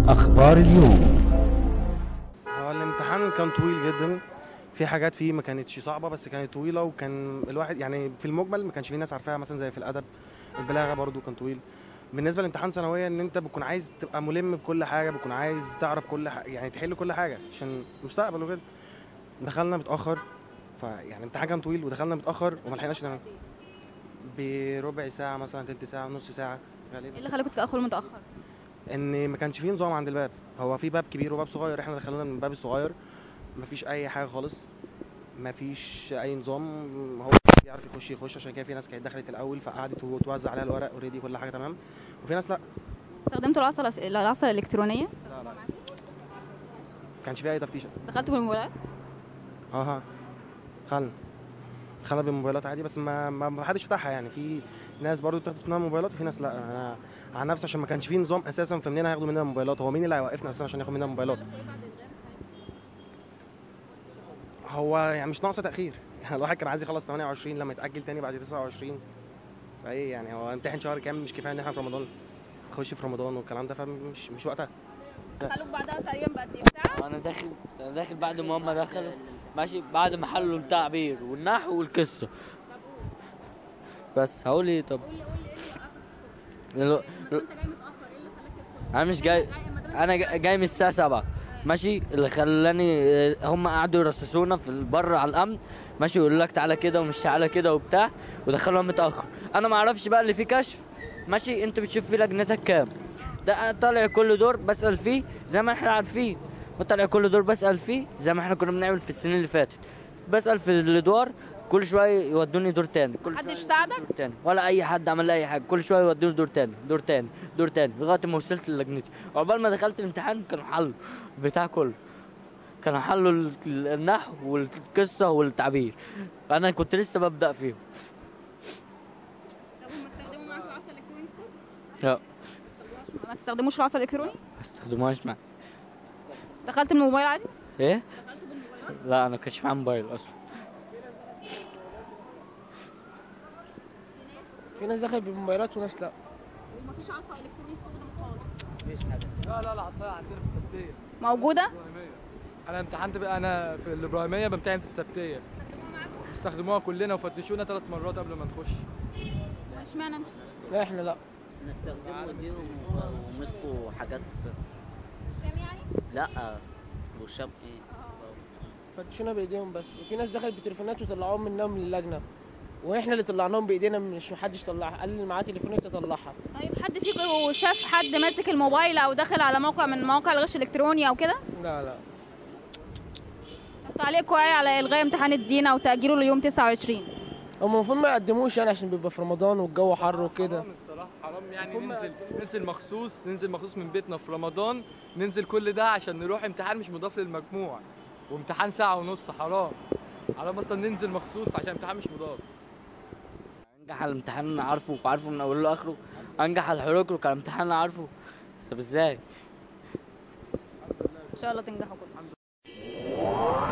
أخبار اليوم هو الامتحان كان طويل جدا في حاجات فيه ما كانتش صعبه بس كانت طويله وكان الواحد يعني في المجمل ما كانش في ناس عارفاها مثلا زي في الادب البلاغه برضو كان طويل بالنسبه لامتحان ثانويه ان انت بتكون عايز تبقى ملم بكل حاجه بتكون عايز تعرف كل حاجه يعني تحل كل حاجه عشان مستقبل وكده دخلنا متاخر فيعني الامتحان كان طويل ودخلنا متاخر وما لحقناش نعمل بربع ساعه مثلا تلت ساعه نص ساعه ايه غالبا اللي خلاكوا تتاخروا متاخر ان ما كانش فيه نظام عند الباب هو في باب كبير وباب صغير احنا دخلنا من الباب الصغير مفيش اي حاجه خالص مفيش اي نظام هو بيعرف يخش يخش عشان كده في ناس كانت دخلت الاول فقعدت وتوزع عليها الورق اوريدي كل حاجه تمام وفي ناس لا استخدمتوا العصا الأس- العصا الالكترونيه لا لا ما كانش فيها اي تفتيش أساساً. دخلتوا بالموبايلات اه ها دخلنا دخلنا بالموبايلات عادي بس ما ما ما حدش فتحها يعني في ناس برضو بتاخد منها موبايلات وفي ناس لا انا عن نفسي عشان ما كانش في نظام اساسا فمنين هياخدوا مننا موبايلات هو مين اللي هيوقفنا اساسا عشان ياخد مننا موبايلات هو يعني مش ناقصه تاخير يعني الواحد كان عايز يخلص 28 لما يتاجل تاني بعد 29 فايه يعني هو امتحن شهر كامل مش كفايه ان احنا في رمضان نخش في رمضان والكلام ده فمش مش وقتها دخلوا بعدها تقريبا بقد ايه ساعه انا داخل انا داخل بعد ما هم دخلوا ماشي بعد ما حلوا التعبير والنحو والقصه بس هقول ايه طب ال- ال- انا مش جاي انا جا- جاي من الساعه 7 ماشي اللي خلاني هم قعدوا يرصصونا في بره على الامن ماشي يقول لك تعالى كده ومش تعالى كده وبتاع ودخلونا متاخر انا ما اعرفش بقى اللي فيه كشف ماشي انت بتشوف في لجنتك كام ده طالع كل دور بسال فيه زي ما احنا عارفين وطالع كل دور بسال فيه زي ما احنا كنا بنعمل في السنين اللي فاتت بسال في الادوار كل شويه يودوني دور تاني كل محدش شوية ساعدك؟ دور تاني ولا اي حد عمل لي اي حاجه كل شويه يودوني دور تاني دور تاني دور تاني لغايه ما وصلت للجنتي وعقبال ما دخلت الامتحان كانوا حلوا بتاع كله كانوا حلوا ال- ال- النحو والقصه والتعبير انا كنت لسه ببدا فيهم طب هم استخدموا معاكم العصا الالكتروني لا ما تستخدموش العصا الالكتروني ما استخدموهاش معايا دخلت من الموبايل عادي ايه لا انا كانش معايا موبايل اصلا في ناس دخلت بالموبايلات وناس لا ومفيش عصا الكتروني استخدمت خالص لا لا العصايه عندنا في السبتيه موجوده الابراهيميه انا امتحنت بقى انا في الابراهيميه بمتحن في السبتيه استخدموها كلنا وفتشونا ثلاث مرات قبل ما نخش اشمعنى انت لا احنا لا نستخدموا ايديهم ومسكوا حاجات كام يعني لا وشاب ايه فتشونا بايديهم بس وفي ناس دخلت بتليفونات وطلعوهم منهم من اللجنه واحنا اللي طلعناهم بايدينا مش محدش طلعها قال اللي معاه تليفونات تطلعها طيب حد فيكم شاف حد ماسك الموبايل او دخل على موقع من مواقع الغش الالكتروني او كده لا لا طب تعليقكم ايه على الغاء امتحان الدين او تاجيله ليوم 29 هم المفروض ما يقدموش يعني عشان بيبقى في رمضان والجو حر وكده حرام الصراحه حرام يعني المفروض ما ننزل ننزل مخصوص ننزل مخصوص من بيتنا في رمضان ننزل كل ده عشان نروح امتحان مش مضاف للمجموع وامتحان ساعه ونص حرام حرام اصلا ننزل مخصوص عشان امتحان مش مضاف انجح على الامتحان عارفه وعارفه من اوله لاخره انجح على الحروكروك على الامتحان عارفه طب ازاي ان شاء الله تنجحوا كلكم